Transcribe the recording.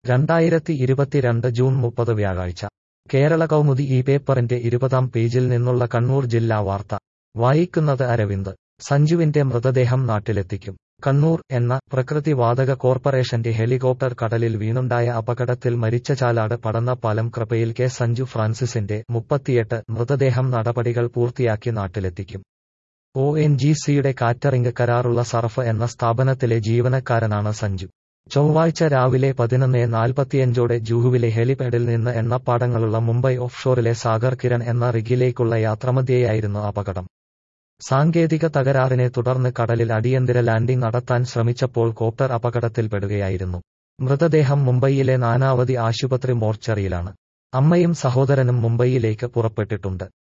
രണ്ടായിരത്തി ഇരുപത്തിരണ്ട് ജൂൺ മുപ്പത് വ്യാഴാഴ്ച കേരള കൗമുദി ഈ പേപ്പറിന്റെ ഇരുപതാം പേജിൽ നിന്നുള്ള കണ്ണൂർ ജില്ലാ വാർത്ത വായിക്കുന്നത് അരവിന്ദ് സഞ്ജുവിന്റെ മൃതദേഹം നാട്ടിലെത്തിക്കും കണ്ണൂർ എന്ന പ്രകൃതി വാതക കോർപ്പറേഷന്റെ ഹെലികോപ്റ്റർ കടലിൽ വീണുണ്ടായ അപകടത്തിൽ മരിച്ച ചാലാട് പടന്നപ്പാലം കൃപയിൽ കെ സഞ്ജു ഫ്രാൻസിസിന്റെ മുപ്പത്തിയെട്ട് മൃതദേഹം നടപടികൾ പൂർത്തിയാക്കി നാട്ടിലെത്തിക്കും ഒ എൻ ജി സിയുടെ കാറ്ററിംഗ് കരാറുള്ള സർഫ് എന്ന സ്ഥാപനത്തിലെ ജീവനക്കാരനാണ് സഞ്ജു ചൊവ്വാഴ്ച രാവിലെ പതിനൊന്ന് നാൽപ്പത്തിയഞ്ചോടെ ജൂഹുവിലെ ഹെലിപാഡിൽ നിന്ന് എണ്ണപ്പാടങ്ങളുള്ള മുംബൈ ഓഫ്ഷോറിലെ സാഗർ കിരൺ എന്ന റിഗിലേക്കുള്ള യാത്രമധ്യേയായിരുന്നു അപകടം സാങ്കേതിക തകരാറിനെ തുടർന്ന് കടലിൽ അടിയന്തര ലാൻഡിംഗ് നടത്താൻ ശ്രമിച്ചപ്പോൾ കോപ്റ്റർ അപകടത്തിൽപ്പെടുകയായിരുന്നു മൃതദേഹം മുംബൈയിലെ നാനാവതി ആശുപത്രി മോർച്ചറിയിലാണ് അമ്മയും സഹോദരനും മുംബൈയിലേക്ക് പുറപ്പെട്ടിട്ടുണ്ട്